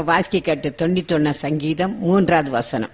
வாசிக்க கேட்ட தொண்ணூத்தொன்னா சங்கீதம் மூன்றாவது வசனம்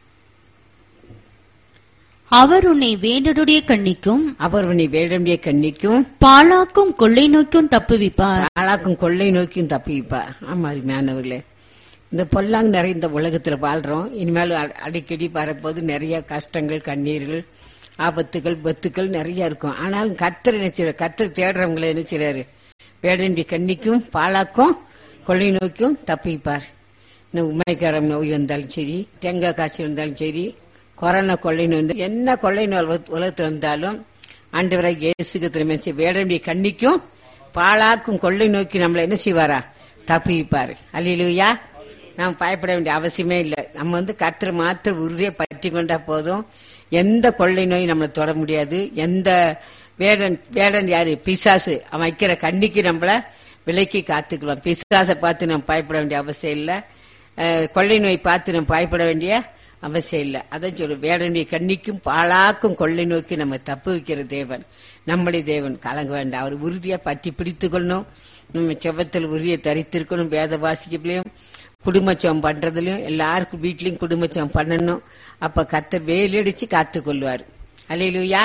அவர் உன்னை வேண்டருடைய கண்ணிக்கும் அவர் உன்னை வேடமுடைய கண்ணிக்கும் பாழாக்கும் கொள்ளை நோய்க்கும் தப்புவிப்பார் ஆளாக்கும் கொள்ளை நோக்கியும் தப்பிப்பா ஆமா அருமையானவர்களே இந்த பொல்லாங் நிறைந்த உலகத்துல வாழ்றோம் இனிமேல் அ- அடிக்கடி வரப்போது நிறைய கஷ்டங்கள் கண்ணீர்கள் ஆபத்துகள் பத்துக்கள் நிறைய இருக்கும் ஆனாலும் கத்தர் நினைச்சிரு கத்தர் தேடுறவங்களை நினைச்சிறாரு வேடண்டி கண்ணிக்கும் பாலாக்கும் கொள்ளை நோக்கியும் தப்பிப்பார் இந்த உமைக்காரம் நோய் வந்தாலும் சரி தேங்காய் காய்ச்சல் இருந்தாலும் சரி கொரோனா கொள்ளை நோய் இருந்தா- என்ன கொள்ளை நோய் உலகத்- உலகத்துல இருந்தாலும் ஆண்டவரை இயேசுக்கு திரும்ப வேடண்டி கண்ணிக்கும் பாலாக்கும் கொள்ளை நோக்கி நம்மள என்ன செய்வாரா தப்பிப்பாரு அல்லையிலுயா நாம் பயப்பட வேண்டிய அவசியமே இல்லை நம்ம வந்து கத்திர மாத்திர உறுதியை பற்றி கொண்டா போதும் எந்த கொள்ளை நோய் நம்மளை தொட முடியாது எந்த வேடன் வேடன் யாரு பிசாசு அவன் வைக்கிற கண்ணிக்கு நம்மள விலைக்கு காத்துக்கலாம் பிசாசை பார்த்து நம்ம பயப்பட வேண்டிய அவசியம் இல்லை அஹ், கொள்ளை நோய் பார்த்து நம்ம பயப்பட வேண்டிய அவசியம் இல்லை அதான் சொல்லு வேடனுடைய கண்ணிக்கும் பாழாக்கும் கொள்ளை நோக்கி நம்ம தப்பு வைக்கிற தேவன் நம்முடைய தேவன் கலங்க வேண்டாம் அவர் உறுதியா பற்றி பிடித்துக் கொள்ளணும் நம்ம செவத்தில் உறுதியை தரித்திருக்கணும் வேத வாசிக்கலையும் குடும்பச்சம் பண்றதுலயும் எல்லாருக்கும் வீட்லயும் குடும்பச்சம் பண்ணணும் அப்ப கத்த வேலடிச்சு காத்து கொள்வார் அலையிலுயா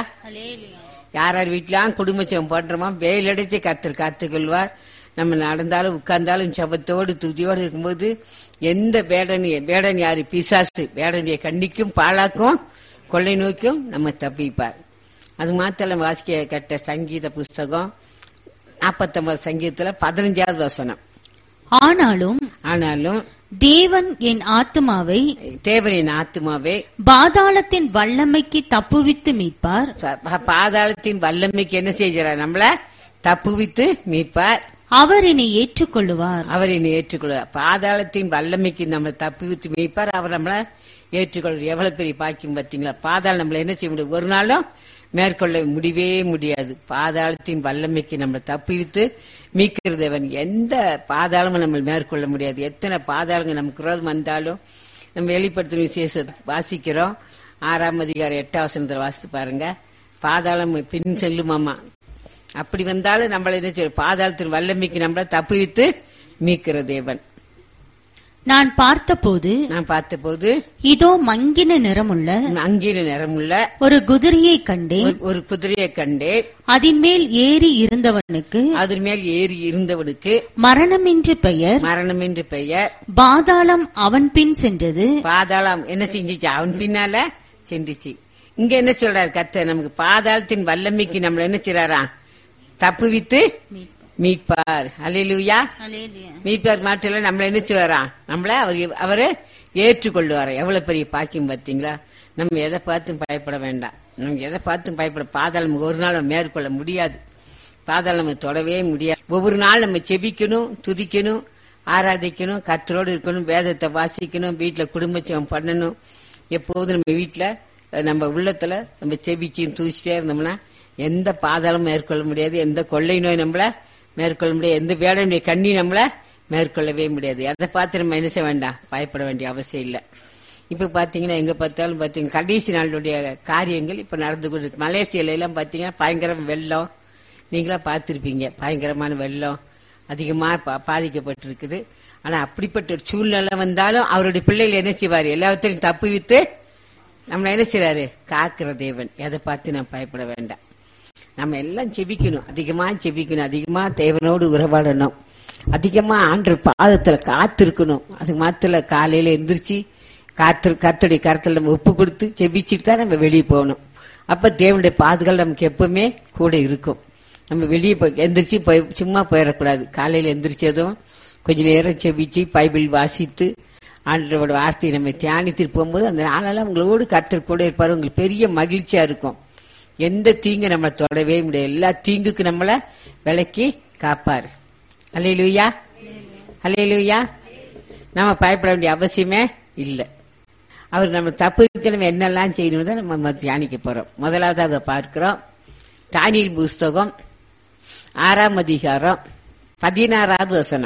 யார் யார் வீட்லயும் குடும்பச்சம் பண்றோமோ வேலடிச்சு கத்தர் காத்து கொள்வார் நம்ம நடந்தாலும் உட்கார்ந்தாலும் சபத்தோடு துதியோடு இருக்கும்போது எந்த வேடன் வேடன் யாரு பிசாசு வேடனுடைய கண்ணிக்கும் பாழாக்கும் கொள்ளை நோக்கியும் நம்ம தப்பிப்பார் அது மாத்திரம் வாசிக்க கட்ட சங்கீத புஸ்தகம் நாற்பத்தொன்பது சங்கீதத்துல பதினஞ்சாவது வசனம் ஆனாலும் ஆனாலும் தேவன் என் ஆத்துமாவை தேவனின் ஆத்துமாவே பாதாளத்தின் வல்லமைக்கு தப்புவித்து மீட்பார் ச- பாதாளத்தின் வல்லமைக்கு என்ன செய்கிறார் நம்மள தப்புவித்து மீட்பார் அவர் என்னை ஏற்றுக்கொள்ளுவார் அவர் என்னை ஏற்றுக்கொள்வார் பாதாளத்தின் வல்லமைக்கு நம்ம தப்புவித்து மீட்பார் அவர் நம்மள ஏற்றுக்கொள்வார் எவ்வளவு பெரிய பாக்கியம் பார்த்தீங்களா பாதாளம் நம்மள என்ன செய்ய முடியும் ஒரு நாளும் மேற்கொள்ள முடியவே முடியாது பாதாளத்தின் வல்லமைக்கு நம்மளை தப்புவித்து மீட்கிற தேவன் எந்த பாதாளமும் நம்ம மேற்கொள்ள முடியாது எத்தனை பாதாளங்கள் நமக்கு விரோதம் வந்தாலும் நம்ம வெளிப்படுத்தும் விசேஷ வாசிக்கிறோம் ஆறாம் அதிகாரம் எட்டாம் வசனத்தில் வாசித்து பாருங்க பாதாளம் பின் செல்லுமாமா அப்படி வந்தாலும் நம்மள என்ன செய்யும் பாதாளத்தின் வல்லமைக்கு நம்மள தப்புவித்து மீட்கிற தேவன் நான் பார்த்தபோது நான் பார்த்தபோது இதோ மங்கின நிறமுள்ள அங்கீன நிறமுள்ள ஒரு குதிரையை கண்டேன் ஒரு- ஒரு குதிரையை கண்டே அதன் மேல் ஏறி இருந்தவனுக்கு அதன் மேல் ஏறி இருந்தவனுக்கு மரணம் என்று பெயர் மரணம் என்று பெயர் பாதாளம் அவன் பின் சென்றது பாதாளம் என்ன செஞ்சுச்சு அவன் பின்னால சென்றுச்சு இங்க என்ன சொல்றாரு கத்த நமக்கு பாதாளத்தின் வல்லமைக்கு நம்மள என்ன செய்றாராம் தப்புவித்து மீட்பார் அல்லேலூயா மீட்பார் மாட்டில நம்மள என்ன செய்வாராம் நம்மள அவர் அவரு ஏற்றுக்கொள்வார் எவ்வளவு பெரிய பாக்கியம் பாத்தீங்களா நம்ம எதை பார்த்தும் பயப்பட வேண்டாம் நம்ம எதை பார்த்தும் பயப்பட பாதாளம் ஒரு நாள் நம்ம மேற்கொள்ள முடியாது பாதாளம் நம்ம தொடவே முடியாது ஒவ்வொரு நாள் நம்ம செபிக்கணும் துதிக்கணும் ஆராதிக்கணும் கத்தரோடு இருக்கணும் வேதத்தை வாசிக்கணும் வீட்டுல குடும்பச்சம் பண்ணணும் எப்போதும் நம்ம வீட்டுல அஹ், நம்ம உள்ளத்துல நம்ம செபிச்சு தூசிட்டே இருந்தோம்னா எந்த பாதாளமும் மேற்கொள்ள முடியாது எந்த கொள்ளை நோய் நம்மள மேற்கொள்ள முடியாது எந்த வேடனுடைய கண்ணி நம்மள மேற்கொள்ளவே முடியாது அதை பார்த்து நம்ம என்ன செய்ய வேண்டாம் பயப்பட வேண்டிய அவசியம் இல்லை இப்ப பாத்தீங்கன்னா எங்க பார்த்தாலும் பாத்தீங்கன்னா கடைசி நாளுடைய காரியங்கள் இப்ப நடந்து கொண்டு இருக்கு. மலேசியால எல்லாம் பாத்தீங்கன்னா பயங்கர வெள்ளம் நீங்களா பார்த்திருப்பீங்க பயங்கரமான வெள்ளம் அதிகமா பா- பாதிக்கப்பட்டிருக்குது ஆனா அப்படிப்பட்ட ஒரு சூழ்நிலை வந்தாலும் அவருடைய பிள்ளைகள் என்ன செய்வாரு எல்லாத்தையும் தப்பு வித்து நம்மள என்ன செய்றாரு காக்கிற தேவன் எதை பார்த்து நான் பயப்பட வேண்டாம் நம்ம எல்லாம் செபிக்கணும் அதிகமா செபிக்கணும் அதிகமா தேவனோடு உறவாடணும் அதிகமா ஆண்டு பாதத்துல காத்திருக்கணும் அது மாத்திர காலையில எந்திரிச்சு காத்து கத்துடைய கருத்துல நம்ம ஒப்பு கொடுத்து செபிச்சுட்டு தான் நம்ம வெளியே போகணும் அப்ப தேவனுடைய பாதுகாப்பு நமக்கு எப்பவுமே கூட இருக்கும் நம்ம வெளியே போய் எந்திரிச்சு போய் சும்மா போயிடக்கூடாது காலையில எந்திரிச்சதும் கொஞ்ச நேரம் செபிச்சு பைபிள் வாசித்து ஆண்டவரோட வார்த்தையை நம்ம தியானித்துட்டு போகும்போது அந்த நாளெல்லாம் உங்களோடு கர்த்தர் கூட இருப்பாரு உங்களுக்கு பெரிய மகிழ்ச்சியா இருக்கும் எந்த தீங்கு நம்ம தொடவே முடியாது எல்லா தீங்குக்கு நம்மள விலக்கி காப்பாரு அல்லையிலுயா அல்லையிலுயா நம்ம பயப்பட வேண்டிய அவசியமே இல்லை அவர் நம்ம தப்பு நம்ம என்னெல்லாம் செய்யணும் தான் நம்ம தியானிக்க போறோம் முதலாவதாக பார்க்கிறோம் தானியல் புஸ்தகம் ஆறாம் அதிகாரம் பதினாறாவது வசனம்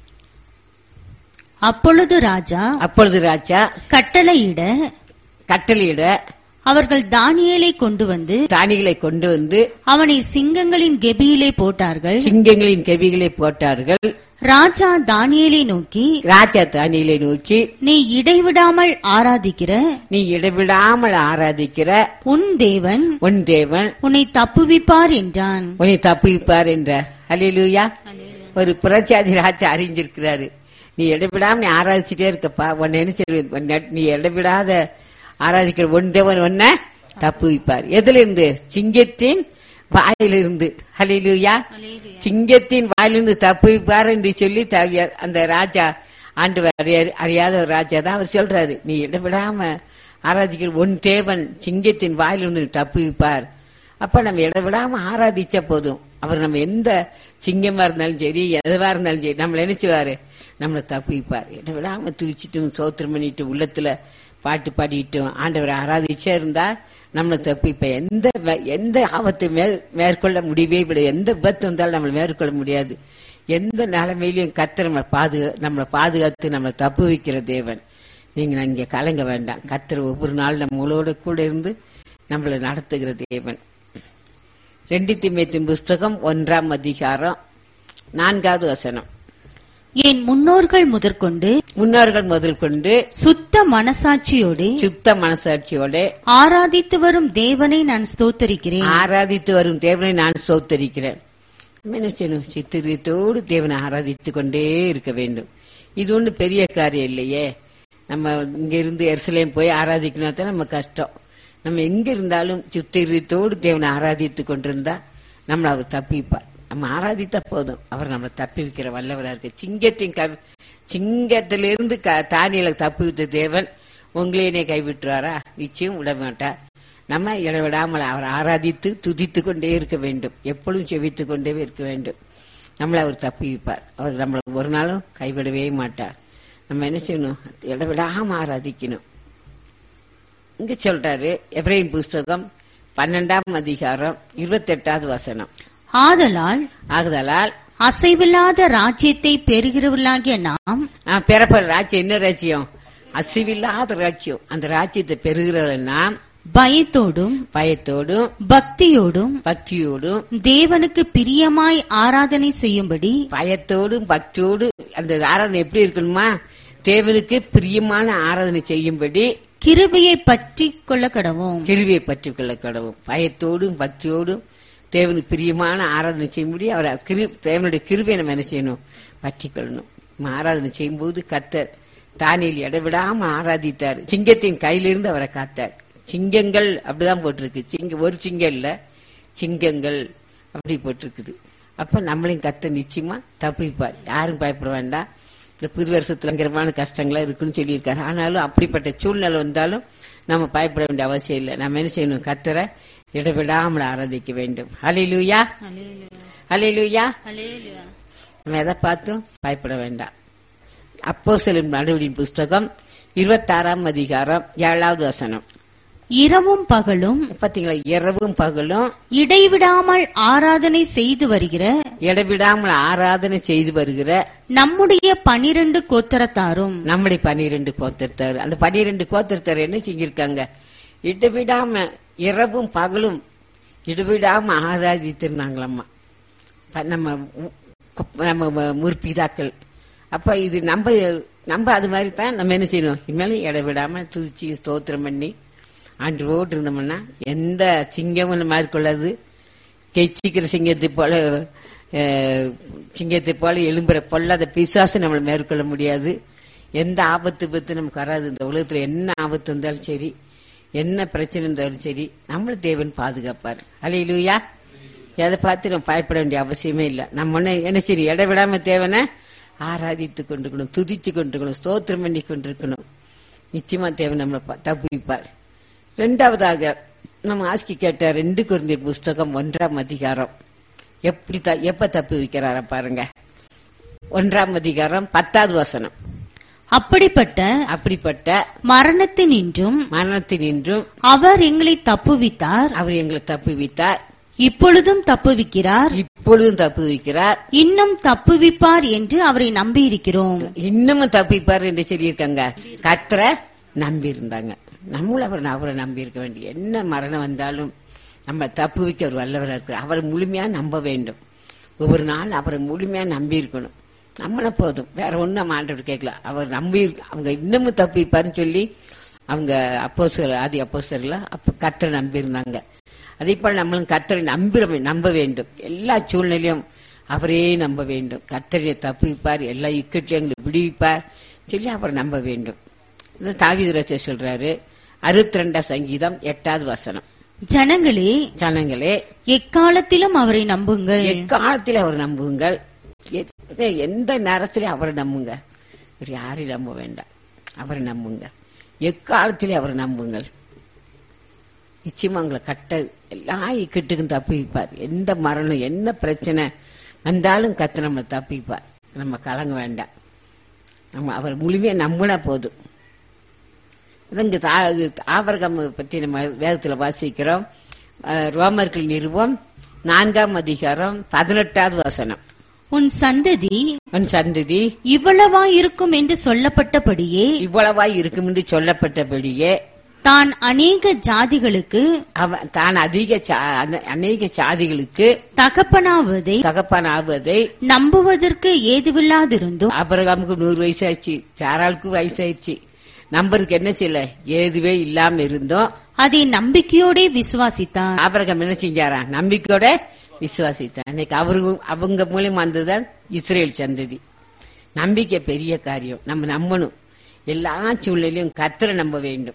அப்பொழுது ராஜா அப்பொழுது ராஜா கட்டளையிட கட்டளையிட அவர்கள் தானியேலை கொண்டு வந்து தானிகளை கொண்டு வந்து அவனை சிங்கங்களின் கெபியிலே போட்டார்கள் சிங்கங்களின் கெவிகளை போட்டார்கள் ராஜா தானியேலை நோக்கி ராஜா தானியலை நோக்கி நீ இடைவிடாமல் ஆராதிக்கிற நீ இடைவிடாமல் ஆராதிக்கிற உன் தேவன் உன் தேவன் உன்னை தப்புவிப்பார் என்றான் உன்னை தப்புவிப்பார் என்றார் ஹalleluya ஒரு புரட்சாதி ராஜா அறிஞ்சிருக்கிறாரு நீ இடைவிடாம நீ ஆராதிச்சுட்டே இருக்கப்பா உன்னை என்ன செய்வது? உன்னை நீ இடைவிடாத ஆராதிக்கிற ஒன் தேவன் ஒன்ன தப்புவிப்பார் எதுல இருந்து சிங்கத்தின் வாயிலிருந்து ஹalleluya சிங்கத்தின் வாயிலிருந்து தப்புவிப்பார் என்று சொல்லி த- அந்த ராஜா ஆண்டு அறியாத ஒரு ராஜா தான் அவர் சொல்றாரு நீ இடைவிடாம ஆராதிக்கிற உன் தேவன் சிங்கத்தின் வாயிலிருந்து தப்புவிப்பார் அப்ப நம்ம இடைவிடாம ஆராதிச்ச போதும் அவர் நம்ம எந்த சிங்கமா இருந்தாலும் சரி எதுவா இருந்தாலும் சரி நம்மள நினைச்சுவாரு நம்மளை தப்பிப்பார் இடைவிடாம தூச்சிட்டும் சோத்திரம் பண்ணிட்டு உள்ளத்துல பாட்டு பாடிட்டும் ஆண்டவரை ஆராதிச்சே இருந்தா நம்மளை தப்பிப்ப எந்த வே- எந்த ஆபத்தை மேல் மேற்கொள்ள முடியவே முடியாது எந்த விபத்து வந்தாலும் நம்மளை மேற்கொள்ள முடியாது எந்த நிலைமையிலையும் கத்து நம்ம பாது நம்மளை பாதுகாத்து நம்மளை தப்பு வைக்கிற தேவன் நீங்க இங்க கலங்க வேண்டாம் கத்தர் ஒவ்வொரு நாள் நம்மளோட கூட இருந்து நம்மளை நடத்துகிற தேவன் ரெண்டு திமேத்தின் புஸ்தகம் ஒன்றாம் அதிகாரம் நான்காவது வசனம் என் முன்னோர்கள் முதற்கொண்டு முன்னோர்கள் முதல் கொண்டு சுத்த மனசாட்சியோடு சுத்த மனசாட்சியோட ஆராதித்து வரும் தேவனை நான் ஸ்தோத்தரிக்கிறேன் ஆராதித்து வரும் தேவனை நான் சோத்தரிக்கிறேன் என்ன செய்யணும் சித்திரத்தோடு தேவனை ஆராதித்து கொண்டே இருக்க வேண்டும் இது ஒண்ணு பெரிய காரியம் இல்லையே நம்ம இங்க இருந்து எருசலேம் போய் ஆராதிக்கணும் தான் நம்ம கஷ்டம் நம்ம எங்க இருந்தாலும் சித்திரத்தோடு தேவனை ஆராதித்து கொண்டிருந்தா நம்மள அவர் தப்பிப்பார் நம்ம ஆராதித்தா போதும் அவர் நம்மளை தப்பி வைக்கிற வல்லவரா இருக்கு சிங்கத்தின் கவி சிங்கத்திலிருந்து க- தானியலை தப்பி வைத்த தேவன் உங்களையே கைவிட்டுறாரா நிச்சயம் விட மாட்டார் நம்ம இடைவிடாமல் அவர் ஆராதித்து துதித்து கொண்டே இருக்க வேண்டும் எப்பொழுதும் செவித்துக் கொண்டே இருக்க வேண்டும் நம்மளை அவர் தப்பிப்பார் அவர் நம்மளை ஒரு நாளும் கைவிடவே மாட்டார் நம்ம என்ன செய்யணும் இடைவிடாம ஆராதிக்கணும் இங்க சொல்றாரு எப்ரைம் புஸ்தகம் பன்னெண்டாம் அதிகாரம் இருபத்தெட்டாவது வசனம் ஆதலால் ஆகுதலால் அசைவில்லாத ராஜ்யத்தை பெறுகிறவர்களாகிய நாம் நான் பிறப்ப ராஜ்யம் என்ன ராஜ்யம் அசிவில்லாத ராஜ்யம் அந்த ராஜ்யத்தை பெறுகிறவர்கள் நாம் பயத்தோடும் பயத்தோடும் பக்தியோடும் பக்தியோடும் தேவனுக்கு பிரியமாய் ஆராதனை செய்யும்படி பயத்தோடும் பக்தியோடும் அந்த ஆராதனை எப்படி இருக்கணுமா தேவனுக்கு பிரியமான ஆராதனை செய்யும்படி கிருபையை பற்றி கொள்ள கடவோம் கிருவியை பற்றி கொள்ள கடவும் பயத்தோடும் பக்தியோடும் தேவனுக்கு பிரியமான ஆராதனை செய்யும்படி அவர் கிரு- தேவனுடைய கிருபையை நம்ம என்ன செய்யணும் பற்றி கொள்ளணும் நம்ம ஆராதனை செய்யும்போது கத்தர் தானியில் இடைவிடாம ஆராதித்தார் சிங்கத்தின் கையிலிருந்து அவரை காத்தார் சிங்கங்கள் அப்படிதான் போட்டிருக்கு சிங்க ஒரு சிங்கம் இல்ல சிங்கங்கள் அப்படி போட்டிருக்குது அப்ப நம்மளையும் கத்த நிச்சயமா தப்பிப்பார் யாரும் பயப்பட வேண்டாம் இந்த புது வருஷத்துல பயங்கரமான கஷ்டங்களா இருக்குன்னு சொல்லியிருக்காரு ஆனாலும் அப்படிப்பட்ட சூழ்நிலை வந்தாலும் நம்ம பயப்பட வேண்டிய அவசியம் இல்லை நம்ம என்ன செய்யணும் கத்தரை இடைவிடாமல் ஆராதிக்க வேண்டும் ஹalleluya ஹalleluya நம்ம எதை பார்த்தும் பயப்பட வேண்டாம் அப்போ செல்லும் நடவடின் புஸ்தகம் இருபத்தாறாம் அதிகாரம் ஏழாவது வசனம் இரவும் பகலும் பாத்தீங்களா இரவும் பகலும் இடைவிடாமல் ஆராதனை செய்து வருகிற இடைவிடாமல் ஆராதனை செய்து வருகிற நம்முடைய பனிரெண்டு கோத்தரத்தாரும் நம்முடைய பனிரெண்டு கோத்திரத்தார் அந்த பனிரெண்டு கோத்திரத்தார் என்ன செஞ்சிருக்காங்க இடைவிடாம இரவும் பகலும் இடைவிடாம ஆராதித்திருந்தாங்களாம்மா ப- நம்ம உ- கு- நம்ம முற்பிதாக்கள் அப்ப இது நம்ம நம்ம அது மாதிரி தான் நம்ம என்ன செய்யணும் இனிமேலும் இடைவிடாம துதிச்சு ஸ்தோத்திரம் பண்ணி ஆண்டோடு இருந்தோம்னா எந்த சிங்கமும் நம்ம மேற்கொள்ளாது கெச்சிக்கிற சிங்கத்தை போல அஹ், சிங்கத்தை போல எழும்புற பொல்லாத பிசாசு நம்மளை மேற்கொள்ள முடியாது எந்த ஆபத்து பத்து நமக்கு வராது இந்த உலகத்துல என்ன ஆபத்து வந்தாலும் சரி என்ன பிரச்சனை இருந்தாலும் சரி நம்மள தேவன் பாதுகாப்பார் அலையிலுயா எதை பார்த்து நம்ம பயப்பட வேண்டிய அவசியமே இல்லை நம்ம ஒண்ணு என்ன செய்யணும் இடைவிடாம தேவனை ஆராதித்து கொண்டிருக்கணும் துதித்து கொண்டிருக்கணும் ஸ்தோத்திரம் பண்ணி கொண்டிருக்கணும் நிச்சயமா தேவன் நம்மளை பா- தப்புவிப்பார் ரெண்டாவதாக நம்ம ஆஸ்கி கேட்ட ரெண்டு குருந்தியர் புஸ்தகம் ஒன்றாம் அதிகாரம் எப்படி த- எப்ப தப்பு வைக்கிறார பாருங்க ஒன்றாம் அதிகாரம் பத்தாவது வசனம் அப்படிப்பட்ட அப்படிப்பட்ட மரணத்தினின்றும் மரணத்தினின்றும் அவர் எங்களை தப்புவித்தார் அவர் எங்களை தப்புவித்தார் இப்பொழுதும் தப்புவிக்கிறார் இப்பொழுதும் தப்பு வைக்கிறார் இன்னும் தப்புவிப்பார் என்று அவரை நம்பியிருக்கிறோம் இன்னமும் தப்பிப்பார் என்று சொல்லியிருக்காங்க கர்த்தரை நம்பி இருந்தாங்க நம்மளும் அவர் அவரை நம்பி இருக்க வேண்டிய என்ன மரணம் வந்தாலும் நம்ம தப்பு வைக்க ஒரு வல்லவராக இருக்கிறார் அவரை முழுமையா நம்ப வேண்டும் ஒவ்வொரு நாள் அவரை முழுமையா நம்பி இருக்கணும் நம்மள போதும் வேற ஒண்ணும் நம்ம ஆண்டவர் கேட்கல அவர் நம்பி அவங்க இன்னமும் தப்பிப்பாருன்னு சொல்லி அவங்க அப்போ ஆதி அப்போ அப்ப கத்தரை நம்பி இருந்தாங்க அதே போல நம்மளும் கத்தரை நம்பி நம்ப வேண்டும் எல்லா சூழ்நிலையும் அவரே நம்ப வேண்டும் கத்தரை தப்பிப்பார் எல்லா இக்கட்சியங்களை விடுவிப்பார் சொல்லி அவர் நம்ப வேண்டும் இது தாவீது சொல்றாரு அறுபத்தி ரெண்டாம் சங்கீதம் எட்டாவது வசனம் ஜனங்களே ஜனங்களே எக்காலத்திலும் அவரை நம்புங்கள் எக்காலத்தில் அவர் நம்புங்கள் எந்த- எந்த நேரத்திலும் அவரை நம்புங்க வேற யாரையும் நம்ப வேண்டாம் அவரை நம்புங்க எக்காலத்திலே அவரை நம்புங்கள் நிச்சயமா உங்களை கட்ட எல்லா இக்கட்டுக்கும் தப்பிப்பார் எந்த மரணம் என்ன பிரச்சனை வந்தாலும் கத்து நம்ம தப்பிப்பார் நம்ம கலங்க வேண்டாம் நம்ம அவர் முழுமையா நம்பினா போதும் இங்க ஆபரகம் பத்தி நம்ம வேதத்துல வாசிக்கிறோம் அஹ், ரோமர்கள் நிறுவம் நான்காம் அதிகாரம் பதினெட்டாவது வசனம் உன் சந்ததி உன் சந்ததி இவ்வளவா இருக்கும் என்று சொல்லப்பட்டபடியே இவ்வளவாய் இருக்கும் என்று சொல்லப்பட்டபடியே தான் அநேக ஜாதிகளுக்கு அவன் தான் அதிக சா- அன- அநேக சாதிகளுக்கு தகப்பனாவதை தகப்பான் ஆவதை நம்புவதற்கு ஏதுவில்லாதிருந்தும் ஆபரகாமுக்கு நூறு வயசு ஆயிடுச்சு சாராளுக்கு வயசு ஆயிடுச்சு நம்பருக்கு என்ன செய்யல ஏதுவே இல்லாம இருந்தோம் அதை நம்பிக்கையோடே விசுவாசித்தான் ஆபரகம் என்ன செஞ்சாரா நம்பிக்கையோட விசுவாசித்தான் இன்னைக்கு அவருக்கு அவங்க மூலியமா வந்ததுதான் இஸ்ரேல் சந்ததி நம்பிக்கை பெரிய காரியம் நம்ம நம்பணும் எல்லா சூழ்நிலையும் கத்தரை நம்ப வேண்டும்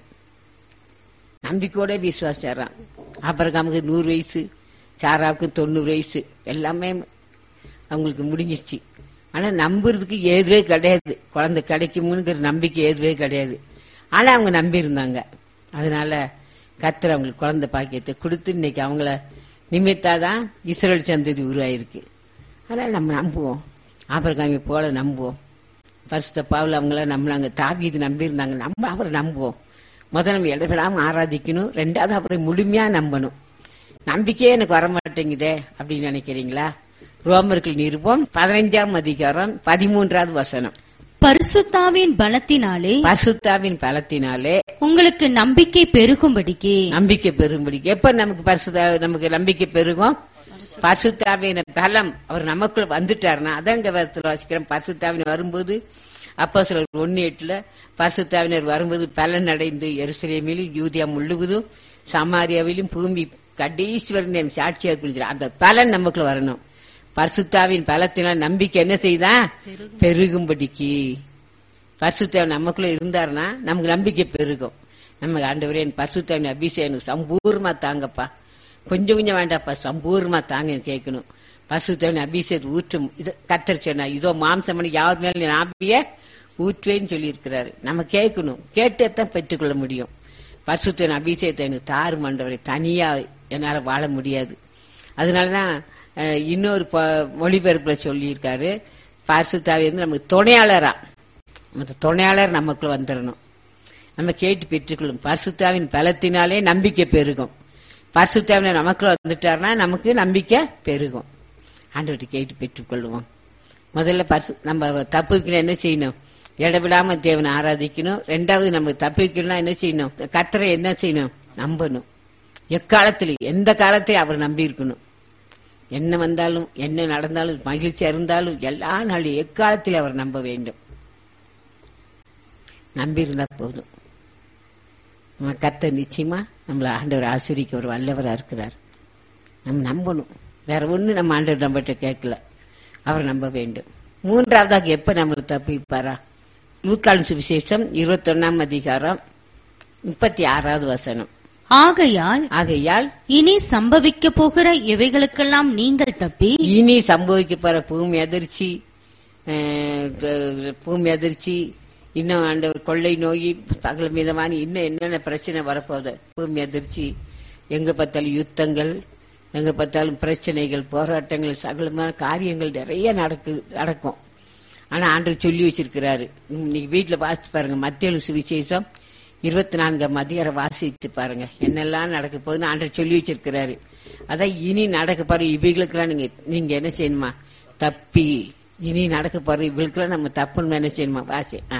நம்பிக்கையோட விசுவாசிச்சாராம் ஆபரகாமுக்கு நூறு வயசு சாராவுக்கு தொண்ணூறு வயசு எல்லாமே அவங்களுக்கு முடிஞ்சிச்சு ஆனா நம்புறதுக்கு ஏதுவே கிடையாது குழந்தை கிடைக்குமுங்கிற நம்பிக்கை ஏதுவே கிடையாது ஆனா அவங்க நம்பி இருந்தாங்க அதனால கத்தர் அவங்களுக்கு குழந்தை பாக்கியத்தை கொடுத்து இன்னைக்கு அவங்கள நிமித்தாதான் இஸ்ரேல் சந்ததி உருவாயிருக்கு அதனால நம்ம நம்புவோம் ஆபரகாமி போல நம்புவோம் பரிசுத்த பாவில் அவங்கள நம்மளாங்க தாவீது நம்பி இருந்தாங்க நம்ம அவரை நம்புவோம் முதல்ல நம்ம இடவிடாம ஆராதிக்கணும் ரெண்டாவது அவரை முழுமையா நம்பணும் நம்பிக்கையே எனக்கு வரமாட்டேங்குதே அப்படின்னு நினைக்கிறீங்களா ரோமர்கள் நிருபம் பதினைஞ்சாம் அதிகாரம் பதிமூன்றாவது வசனம் பரிசுத்தாவின் பலத்தினாலே பரிசுத்தாவின் பலத்தினாலே உங்களுக்கு நம்பிக்கை பெருகும்படிக்கு நம்பிக்கை பெருகும்படி எப்ப நமக்கு பரிசுத்தா நமக்கு நம்பிக்கை பெருகும் பரிசுத்தாவின் பலம் அவர் நமக்குள்ள வந்துட்டாருன்னா அதாங்க வேதத்துல வாசிக்கிறோம் பரிசுத்தாவின் வரும்போது அப்போ சிலர் ஒன்னு எட்டுல பரிசுத்தாவினர் வரும்போது பலன் அடைந்து எருசலேமிலும் யூதியா முழுவதும் சமாரியாவிலும் பூமி கடைஸ்வரன் என் சாட்சியா இருக்குன்னு அந்த பலன் நமக்குள்ள வரணும் பரிசுத்தாவின் பலத்தினால் நம்பிக்கை என்ன செய்தா பெருகும்படிக்கு பரிசுத்தேவன் நமக்குள்ள இருந்தாருன்னா நமக்கு நம்பிக்கை பெருகும் நமக்கு ஆண்டவரே என் பரிசுத்தேவன் அபிஷேகம் சம்பூர்ணமா தாங்கப்பா கொஞ்சம் கொஞ்சம் வேண்டாப்பா சம்பூர்ணமா தாங்க கேட்கணும் பரிசுத்தேவன் அபிஷேகத்தை ஊற்றும் இது கத்தர் சொன்னா இதோ மாம்சமணி யாவது மேல நீ ஆபிய ஊற்றுவேன்னு சொல்லி இருக்கிறாரு நம்ம கேட்கணும் கேட்டேத்தான் பெற்றுக்கொள்ள முடியும் பரிசுத்தேவன் அபிஷேகத்தை எனக்கு தாரு மண்டவரை தனியா என்னால வாழ முடியாது அதனாலதான் அஹ், இன்னொரு ப- மொழிபெயர்ப்புல சொல்லியிருக்காரு பரிசுத்தாவி வந்து நமக்கு துணையாளரா அந்த துணையாளர் நமக்குள்ள வந்துடணும் நம்ம கேட்டு பெற்றுக்கொள்ளும் பரிசுத்தாவின் பலத்தினாலே நம்பிக்கை பெருகும் பரிசுத்தாவின் நமக்குள்ள வந்துட்டாருன்னா நமக்கு நம்பிக்கை பெருகும் ஆண்டவர்கிட்ட கேட்டு பெற்றுக்கொள்வோம் முதல்ல பரிசு நம்ம தப்புக்கணும் என்ன செய்யணும் இடவிடாம தேவனை ஆராதிக்கணும் ரெண்டாவது நம்ம தப்பிக்கணும்னா என்ன செய்யணும் கத்தரை என்ன செய்யணும் நம்பணும் எக்காலத்திலும் எந்த காலத்தையும் அவர் நம்பி இருக்கணும் என்ன வந்தாலும் என்ன நடந்தாலும் மகிழ்ச்சியா இருந்தாலும் எல்லா நாளும் எக்காலத்திலும் அவர் நம்ப வேண்டும் நம்பி இருந்தா போதும் நம்ம கத்த நிச்சயமா நம்மள ஆண்டவர் ஆசிரிக்க ஒரு வல்லவரா இருக்கிறார் நம்ம நம்பணும் வேற ஒண்ணு நம்ம ஆண்டவர் நம்மகிட்ட கேட்கல அவர் நம்ப வேண்டும் மூன்றாவதாக எப்ப நம்மளை தப்பிப்பாரா லூக்கான் சுவிசேஷம் இருபத்தொன்னாம் அதிகாரம் முப்பத்தி ஆறாவது வசனம் ஆகையால் ஆகையால் இனி சம்பவிக்க போகிற இவைகளுக்கெல்லாம் நீங்கள் தப்பி இனி சம்பவிக்க போற பூமி அதிர்ச்சி அஹ், க- பூமி அதிர்ச்சி இன்னும் ஆண்டவர் கொள்ளை நோய் பகல் மீதமான இன்னும் என்னென்ன பிரச்சனை வரப்போகுது பூமி அதிர்ச்சி எங்க பார்த்தாலும் யுத்தங்கள் எங்க பார்த்தாலும் பிரச்சனைகள் போராட்டங்கள் சகலமான காரியங்கள் நிறைய நடக்கு நடக்கும் ஆனா ஆண்டவர் சொல்லி வச்சிருக்கிறாரு இன்னைக்கு வீட்டுல வாசிச்சு பாருங்க மத்திய சுவிசேஷம் இருபத்தி நான்காம் அதிகாரம் வாசித்து பாருங்க என்னெல்லாம் நடக்க போகுதுன்னு ஆண்டவர் சொல்லி வச்சிருக்கிறாரு அதான் இனி நடக்க போற இவைகளுக்கெல்லாம் நீங்க நீங்க என்ன செய்யணுமா தப்பி இனி நடக்க போற இவங்களுக்கெல்லாம் நம்ம தப்புன்னு என்ன செய்யணுமா வாசி ஆ.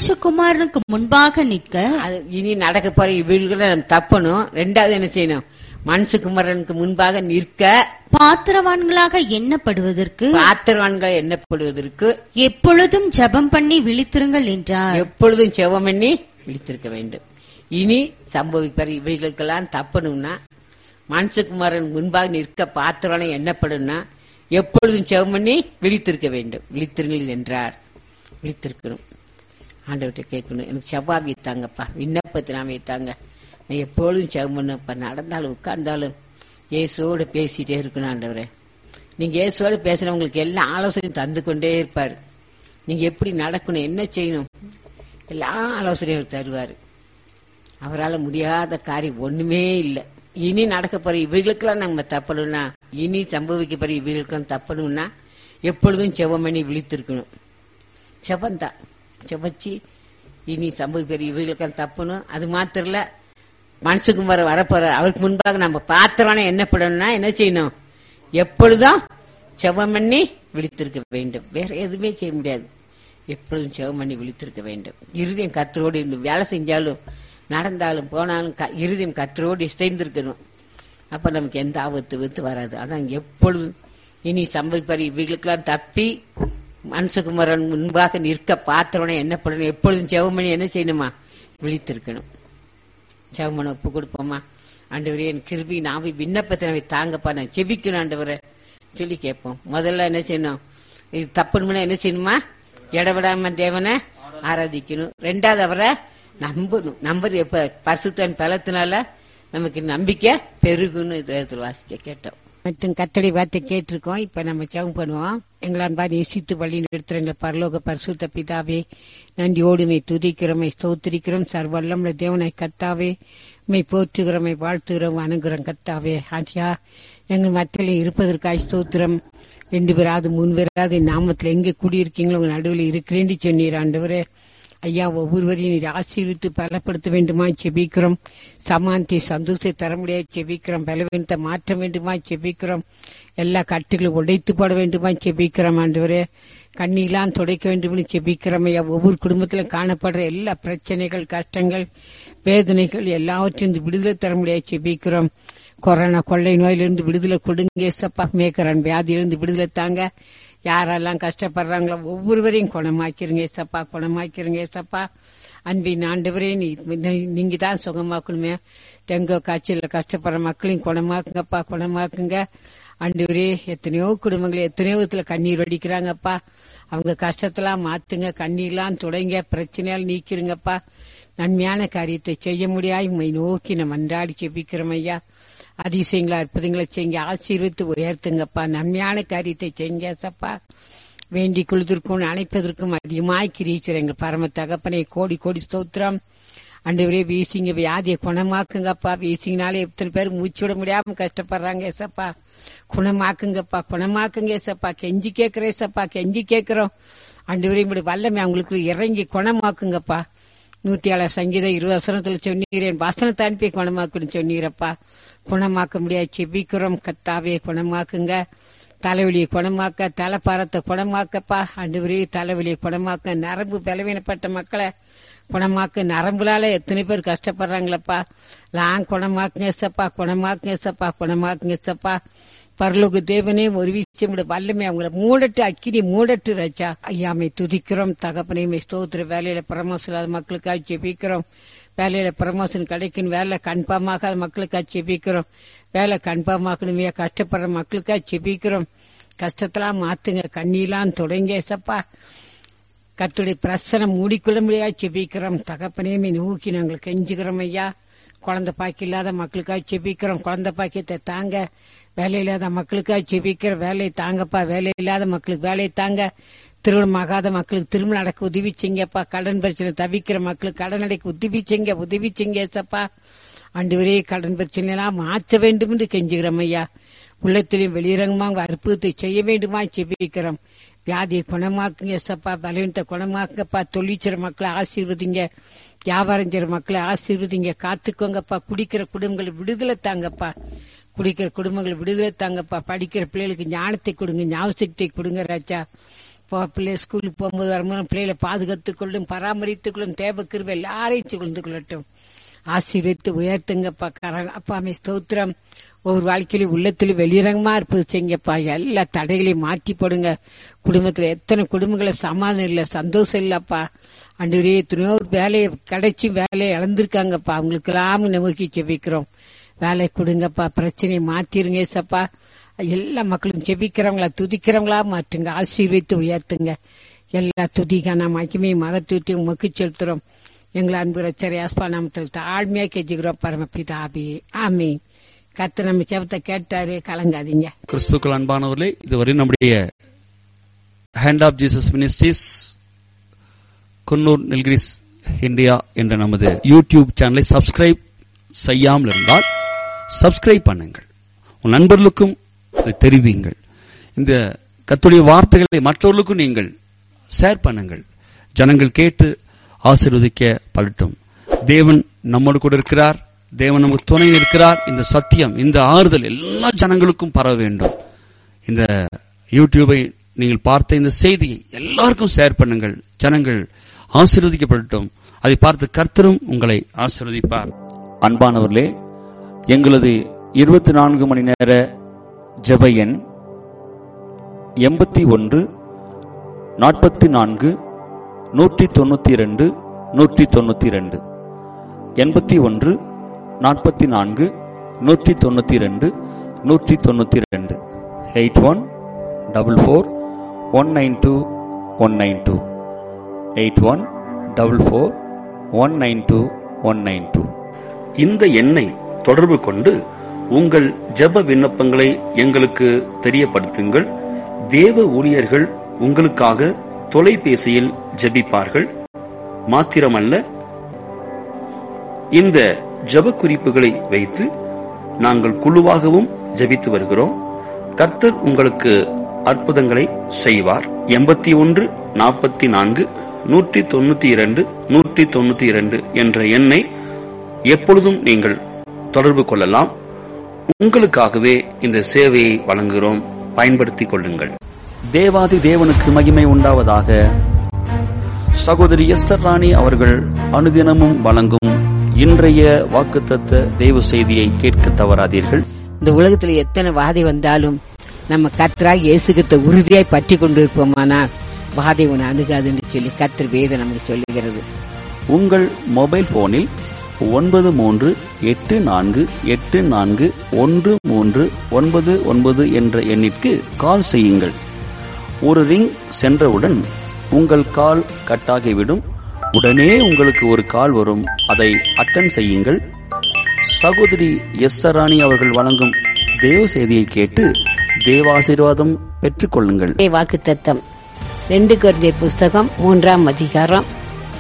மனுஷகுமாரனுக்கு முன்பாக நிற்க அது இனி நடக்க போற இவங்களுக்கெல்லாம் நம்ம தப்பணும் ரெண்டாவது என்ன செய்யணும் மனுஷகுமரனுக்கு முன்பாக நிற்க பாத்திரவான்களாக எண்ணப்படுவதற்கு பாத்திரவான்கள் எண்ணப்படுவதற்கு எப்பொழுதும் ஜெபம் பண்ணி விழித்திருங்கள் என்றார் எப்பொழுதும் செவம் பண்ணி விழித்திருக்க வேண்டும் இனி சம்பவிப்பார் இவைகளுக்கெல்லாம் தப்பணும்னா மனுஷகுமாரன் முன்பாக நிற்க பாத்திரனை எண்ணப்படும்னா எப்பொழுதும் செவம் பண்ணி விழித்திருக்க வேண்டும் விழித்திருங்கள் என்றார் விழித்திருக்கணும் ஆண்டவர்கிட்ட கேட்கணும் எனக்கு செவ்வாய் வைத்தாங்கப்பா விண்ணப்பத்தை நான் வைத்தாங்க நான் எப்பொழுதும் செவம் பண்ணப்பா நடந்தாலும் உட்கார்ந்தாலும் இயேசுவோடு பேசிட்டே இருக்கணும் ஆண்டவரே நீங்க இயேசுவோடு பேசுறவங்களுக்கு எல்லா ஆலோசனையும் தந்து கொண்டே இருப்பாரு நீங்க எப்படி நடக்கணும் என்ன செய்யணும் எல்லா ஆலோசனையும் அவர் தருவாரு அவரால் முடியாத காரியம் ஒண்ணுமே இல்லை இனி நடக்க போற இவைகளுக்கெல்லாம் நம்ம தப்பணும்னா இனி சம்பவிக்க போற இவைகளுக்கெல்லாம் தப்பணும்னா எப்பொழுதும் செவம் பண்ணி விழித்திருக்கணும் செவந்தான் செவச்சு இனி சம்பவிக்க போற இவைகளுக்கெல்லாம் தப்பணும் அது மாத்திரம் இல்ல மனசுக்கும் வர வரப்போற அவருக்கு முன்பாக நம்ம பாத்திரம்னா என்ன பண்ணணும்னா என்ன செய்யணும் எப்பொழுதும் செவம் பண்ணி விழித்திருக்க வேண்டும் வேற எதுவுமே செய்ய முடியாது எப்பொழுதும் செவம் பண்ணி விழித்திருக்க வேண்டும் இருதயம் கத்தரோடு இருந்து வேலை செஞ்சாலும் நடந்தாலும் போனாலும் க- இருதயம் கத்தரோடு இசைந்திருக்கணும் அப்ப நமக்கு எந்த ஆபத்து வித்து வராது அதான் எப்பொழுதும் இனி சம்பவிப்பார் இவைகளுக்கெல்லாம் தப்பி மனசுகுமரன் முன்பாக நிற்க பாத்திரம்னா என்ன பண்ணணும் எப்பொழுதும் செவம் பண்ணி என்ன செய்யணுமா விழித்திருக்கணும் செவமனை ஒப்பு கொடுப்போமா ஆண்டவரே என் கிருபி நாவி விண்ணப்பத்தை நாவி தாங்கப்பா நான் செபிக்கணும் ஆண்டவரே சொல்லி கேட்போம் முதல்ல என்ன செய்யணும் இது தப்புன்னு என்ன செய்யணுமா இடவிடாம தேவனை ஆராதிக்கணும் ரெண்டாவது அவரை நம்பணும் நம்பர் எப்ப பசுத்தன் பலத்தினால நமக்கு நம்பிக்கை பெருகுன்னு இதயத்தில் வாசிக்க கேட்டோம் மற்றும் கத்தடி வார்த்தை கேட்டிருக்கோம் இப்ப நம்ம ஜெபம் பண்ணுவோம் எங்களான் பார் நேசித்து வழி நிறுத்துற எங்களை பரலோக பரிசுத்த பிதாவே நன்றியோடுமை துதிக்கிறோமை ஸ்தோத்திரிக்கிறோம் சர்வல்லமுள்ள தேவனை கத்தாவே மை போற்றுகிறோமை வாழ்த்துகிறோம் அணுகிறோம் கத்தாவே ஆண்டியா எங்கள் மத்தியில் இருப்பதற்காக ஸ்தோத்திரம் ரெண்டு பேராது மூணு பேராது நாமத்தில் எங்கே குடியிருக்கீங்களோ உங்க நடுவில் இருக்கிறேன்னு சொன்னீர் ஆண்டவரே ஐயா ஒவ்வொருவரையும் நீர் ஆசீர்வித்து பலப்படுத்த வேண்டுமா செபிக்கிறோம் சமாந்தி சந்தோஷத்தை தர முடியாது செபிக்கிறோம் பலவீனத்தை மாற்ற வேண்டுமா செபிக்கிறோம் எல்லா கட்டுகளும் உடைத்து போட வேண்டுமா செபிக்கிறோம் ஆண்டவரே கண்ணீலாம் துடைக்க வேண்டும்னு செபிக்கிறோம் ஐயா ஒவ்வொரு குடும்பத்திலும் காணப்படுற எல்லா பிரச்சனைகள் கஷ்டங்கள் வேதனைகள் எல்லாவற்றையும் விடுதலை தர முடியாது செபிக்கிறோம் கொரோனா கொள்ளை நோயிலிருந்து விடுதலை கொடுங்க சப்பா மேக்கரன் வியாதியிலிருந்து விடுதலை தாங்க யாரெல்லாம் கஷ்டப்படுறாங்களோ ஒவ்வொருவரையும் குணமாக்கிறீங்க ஏசப்பா குணமாக்கிறீங்க ஏசப்பா அன்பின் ஆண்டவரே நீ நீங்க தான் சுகமாக்கணுமே டெங்கு காய்ச்சல கஷ்டப்படுற மக்களையும் குணமாக்குங்கப்பா குணமாக்குங்க ஆண்டவரே எத்தனையோ குடும்பங்கள் எத்தனையோ விதத்துல கண்ணீர் வடிக்கிறாங்கப்பா அவங்க கஷ்டத்தெல்லாம் மாத்துங்க கண்ணீர்லாம் தொடங்க பிரச்சனையால் நீக்கிருங்கப்பா நன்மையான காரியத்தை செய்ய முடியாது உண்மை நோக்கி நம்ம அன்றாடி செபிக்கிறோம் ஐயா அதிசயங்களா அற்புதங்களை செய்யுங்க ஆசீர்வித்து உயர்த்துங்கப்பா நன்மையான காரியத்தை செய்யுங்க சப்பா வேண்டி கொள்வதற்கும் அணைப்பதற்கும் அதிகமாய் கிரிக்கிற எங்கள் பரம தகப்பனை கோடி கோடி ஸ்தோத்திரம் அண்டவரே வீசிங்க வியாதியை குணமாக்குங்கப்பா வீசிங்கனாலே எத்தனை பேர் மூச்சு விட முடியாம கஷ்டப்படுறாங்க ஏசப்பா குணமாக்குங்கப்பா குணமாக்குங்க ஏசப்பா கெஞ்சி கேட்கிறேன் ஏசப்பா கெஞ்சி கேட்கிறோம் அண்டவரே இப்படி வல்லமை அவங்களுக்கு இறங்கி குணமாக்குங்கப்பா நூத்தி ஏழு சங்கீதம் இருபது வசனத்துல சொன்னீரேன் வசனத்தை அனுப்பி குணமாக்குன்னு சொன்னீரப்பா குணமாக்க முடியாது செபிக்கிறோம் கத்தாவே குணமாக்குங்க தலைவலியை குணமாக்க தலைப்பாரத்தை குணமாக்கப்பா அண்டுவரே தலைவலியை குணமாக்க நரம்பு பலவீனப்பட்ட மக்களை குணமாக்க நரம்புலால எத்தனை பேர் கஷ்டப்படுறாங்களப்பா லாங் குணமாக்குங்க சப்பா குணமாக்குங்க சப்பா குணமாக்குங்க சப்பா பரலோக தேவனே ஒரு விஷயம் வல்லமை அவங்கள மூடட்டு அக்கினி மூடட்டு ராஜா ஐயாமை துதிக்கிறோம் தகப்பனையுமே ஸ்தோத்திர வேலையில பிரமோஷன் இல்லாத மக்களுக்காக ஜெபிக்கிறோம் வேலையில ப்ரமோஷன் கிடைக்கணும் வேலை கன்ஃபார்மாக மக்களுக்காக செபிக்கிறோம் வேலை கன்ஃபார்மாக்கணுமே கஷ்டப்படுற மக்களுக்காக செபிக்கிறோம் கஷ்டத்தெல்லாம் மாத்துங்க கண்ணீலாம் தொடங்க சப்பா கத்துடைய பிரசனம் மூடிக்கொள்ள முடியாது செபிக்கிறோம் தகப்பனையுமே நோக்கி நாங்கள் கெஞ்சுக்கிறோம் ஐயா குழந்தை பாக்கி இல்லாத மக்களுக்காக செபிக்கிறோம் குழந்தை பாக்கியத்தை தாங்க வேலை இல்லாத மக்களுக்காக செபிக்கிற வேலையை தாங்கப்பா வேலை இல்லாத மக்களுக்கு வேலையை தாங்க திருமணம் ஆகாத மக்களுக்கு திருமணம் நடக்க உதவி செய்யுங்கப்பா கடன் பிரச்சனை தவிக்கிற மக்களுக்கு கடன் அடைக்க உதவி செய்யுங்க உதவி செய்யுங்க ஏசப்பா ஆண்டு வரையே கடன் பிரச்சனை எல்லாம் மாற்ற வேண்டும் என்று கெஞ்சுகிறோம் ஐயா உள்ளத்திலும் வெளியிறங்கமா உங்க அற்புதத்தை செய்ய வேண்டுமா செபிக்கிறோம் வியாதியை குணமாக்குங்க ஏசப்பா பலவீனத்தை குணமாக்குங்கப்பா தொழிற்சிற மக்களை ஆசீர்வதிங்க வியாபாரம் செய்யற மக்களை ஆசீர்வதிங்க காத்துக்கோங்கப்பா குடிக்கிற குடும்பங்களை விடுதலை தாங்கப்பா குடிக்கிற குடும்பங்களை விடுதலை தாங்கப்பா படிக்கிற பிள்ளைகளுக்கு ஞானத்தை கொடுங்க ஞாபகத்தை கொடுங்க ராஜா இப்போ பிள்ளை ஸ்கூலுக்கு போகும்போது வரும்போது பிள்ளைகளை பாதுகாத்துக் கொள்ளும் பராமரித்துக் கொள்ளும் தேவ கிருவை எல்லாரையும் சுகழ்ந்து கொள்ளட்டும் ஆசீர்வித்து உயர்த்துங்கப்பா கர அப்பாமே ஸ்தோத்திரம் ஒவ்வொரு வாழ்க்கையிலும் உள்ளத்திலும் வெளிரங்கமா இருப்பது செய்யுங்கப்பா எல்லா தடைகளையும் மாற்றி போடுங்க குடும்பத்துல எத்தனை குடும்பங்கள சமாதானம் இல்ல சந்தோஷம் இல்லப்பா அன்றுவரே எத்தனையோ வேலையை கிடைச்சி வேலையை இழந்திருக்காங்கப்பா அவங்களுக்கு எல்லாம் நோக்கி ஜெபிக்கிறோம் வேலை கொடுங்கப்பா பிரச்சனையை மாத்திருங்க ஏசப்பா எல்லா மக்களும் ஜெபிக்கிறவங்களா துதிக்கிறவங்களா மாற்றுங்க ஆசீர்வித்து உயர்த்துங்க எல்லா துதிக்கான மகிமை மகத்துவத்தையும் உமக்கு செலுத்துறோம் எங்களை அன்பு ரச்சரி ஆஸ்பா நாமத்தில் தாழ்மையா கெஞ்சுகிறோம் பரமபிதாபி ஆமி கத்து நம்ம செவத்தை கேட்டாரு கலங்காதீங்க கிறிஸ்துக்கள் அன்பானவர்களே இதுவரை நம்முடைய Hand of Jesus Ministries Coonoor Nilgiris India என்ற நமது யூடியூப் சேனலை சப்ஸ்கிரைப் செய்யாமல் இருந்தால் சப்ஸ்கிரைப் பண்ணுங்கள் உன் நண்பர்களுக்கும் இதை தெரிவியுங்கள் இந்த கத்துடைய வார்த்தைகளை மற்றவர்களுக்கும் நீங்கள் ஷேர் பண்ணுங்கள் ஜனங்கள் கேட்டு ஆசீர்வதிக்க படட்டும் தேவன் நம்மோடு கூட இருக்கிறார் தேவன் நமக்கு துணை இருக்கிறார் இந்த சத்தியம் இந்த ஆறுதல் எல்லா ஜனங்களுக்கும் பரவ வேண்டும் இந்த யூடியூபை நீங்கள் பார்த்த இந்த செய்தியை எல்லாருக்கும் ஷேர் பண்ணுங்கள் ஜனங்கள் ஆசீர்வதிக்கப்படட்டும் அதை பார்த்து கர்த்தரும் உங்களை ஆசீர்வதிப்பார் அன்பானவர்களே எங்களது இருபத்தி நான்கு மணி நேர ஜெப எண் எண்பத்தி ஒன்று நாற்பத்தி நான்கு நூற்றி தொண்ணூத்தி இரண்டு நூற்றி தொண்ணூத்தி இரண்டு எண்பத்தி ஒன்று நாற்பத்தி நான்கு நூற்றி தொண்ணூத்தி இரண்டு நூற்றி தொண்ணூத்தி இரண்டு eight one double four one nine two one nine two eight one double four one nine two one nine two இந்த எண்ணை தொடர்பு கொண்டு உங்கள் ஜெப விண்ணப்பங்களை எங்களுக்கு தெரியப்படுத்துங்கள் தேவ ஊழியர்கள் உங்களுக்காக தொலைபேசியில் ஜெபிப்பார்கள் மாத்திரமல்ல இந்த ஜெப குறிப்புகளை வைத்து நாங்கள் குழுவாகவும் ஜெபித்து வருகிறோம் கர்த்தர் உங்களுக்கு அற்புதங்களை செய்வார் எண்பத்தி ஒன்று நாற்பத்தி நான்கு நூற்றி தொண்ணூத்தி இரண்டு நூற்றி தொண்ணூத்தி இரண்டு என்ற எண்ணை எப்பொழுதும் நீங்கள் தொடர்பு கொள்ளலாம் உங்களுக்காகவே இந்த சேவையை வழங்குகிறோம் பயன்படுத்திக் கொள்ளுங்கள் தேவாதி தேவனுக்கு மகிமை உண்டாவதாக சகோதரி எஸ்தர் ராணி அவர்கள் அனுதினமும் வழங்கும் இன்றைய வாக்குத்தத்த தேவ செய்தியை கேட்க தவறாதீர்கள் இந்த உலகத்துல எத்தனை வாதை வந்தாலும் நம்ம கத்தராக இயேசுகிட்ட உறுதியாய் பற்றி கொண்டிருப்போமானால் வாதை உன்னை அணுகாதுன்னு சொல்லி கத்தர் வேதம் நமக்கு சொல்லுகிறது உங்கள் மொபைல் போனில் ஒன்பது மூன்று எட்டு நான்கு எட்டு நான்கு ஒன்று மூன்று ஒன்பது ஒன்பது என்ற எண்ணிற்கு கால் செய்யுங்கள் ஒரு ரிங் சென்றவுடன் உங்கள் கால் கட்டாகிவிடும் உடனே உங்களுக்கு ஒரு கால் வரும் அதை அட்டன் செய்யுங்கள் சகோதரி எஸ் ராணி அவர்கள் வழங்கும் தேவ செய்தியை கேட்டு தேவாசீர்வாதம் பெற்றுக்கொள்ளுங்கள் வாக்கு தத்தம் ரெண்டு குழந்தையர் புஸ்தகம் மூன்றாம் அதிகாரம்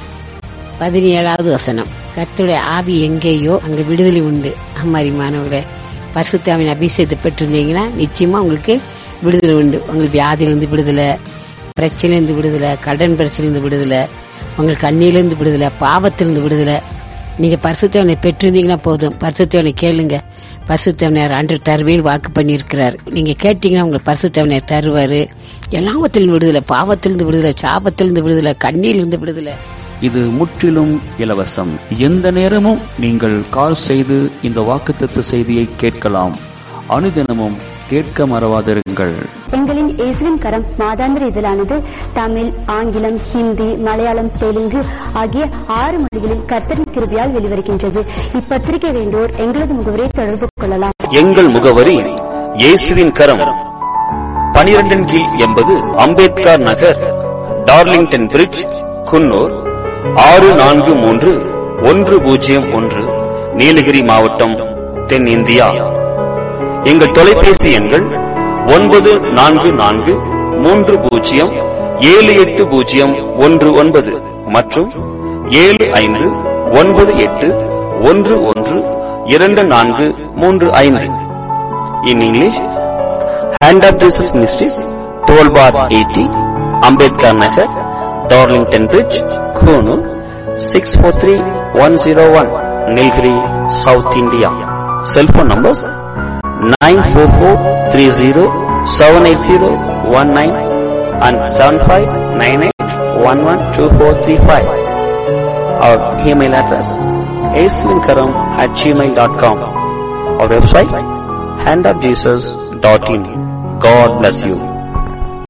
பதினேழாவது வசனம் கர்த்தருடைய ஆவி எங்கேயோ அங்க விடுதலை உண்டு அம்மாரிமானவர்களே பரிசுத்தாவின் அபிஷேகத்தை பெற்றிருந்தீங்கன்னா நிச்சயமா உங்களுக்கு விடுதலை உண்டு உங்களுக்கு வியாதியிலிருந்து விடுதலை பிரச்சனையிலிருந்து விடுதலை கடன் பிரச்சனையிலிருந்து விடுதலை உங்களுக்கு கண்ணியிலிருந்து விடுதலை பாவத்திலிருந்து விடுதலை நீங்க பரிசுத்தவனை பெற்றிருந்தீங்கன்னா போதும் பரிசுத்தவனை கேளுங்க பரிசுத்தவனர் அன்று தருவேல் வாக்கு பண்ணியிருக்கிறார் நீங்க கேட்டீங்கன்னா உங்களுக்கு பரிசுத்தவனர் தருவாரு எல்லாவத்திலிருந்து விடுதலை பாவத்திலிருந்து விடுதலை சாபத்திலிருந்து விடுதலை கண்ணியிலிருந்து விடுதலை இது முற்றிலும் இலவசம் எந்த நேரமும் நீங்கள் கால் செய்து இந்த வாக்குத்தத்த செய்தியை கேட்கலாம் அனுதினமும் கேட்க மறவாதிருங்கள் எங்களின் இயேசுவின் கரம் மாதாந்திர இதழானது தமிழ் ஆங்கிலம் ஹிந்தி மலையாளம் தெலுங்கு ஆகிய ஆறு மொழிகளில் கர்த்தரின் கிருபியால் வெளிவருகின்றது இப்பத்திரிகை வேண்டோர் எங்களது முகவரை தொடர்பு கொள்ளலாம் எங்கள் முகவரி இயேசுவின் கரம் பனிரெண்டின் கீழ் எண்பது அம்பேத்கர் நகர் டார்லிங்டன் பிரிட்ஜ் குன்னூர் ஆறு நான்கு மூன்று ஒன்று பூஜ்ஜியம் ஒன்று நீலகிரி மாவட்டம் தென்னிந்தியா எங்கள் தொலைபேசி எண்கள் ஒன்பது நான்கு நான்கு மூன்று பூஜ்ஜியம் ஏழு எட்டு பூஜ்ஜியம் ஒன்று ஒன்பது மற்றும் ஏழு ஐந்து ஒன்பது எட்டு ஒன்று ஒன்று இரண்டு நான்கு மூன்று ஐந்து in English hand of Jesus ministries twelve bar eighty Ambedkar Nagar Darlington bridge Coonoor six four three one zero one Nilgiri south India cellphone numbers nine four four three zero seven eight zero one nine and seven five nine eight one one two four three five our email address aswinkaram at gmail.com. Our website handofjesus.in. God bless you.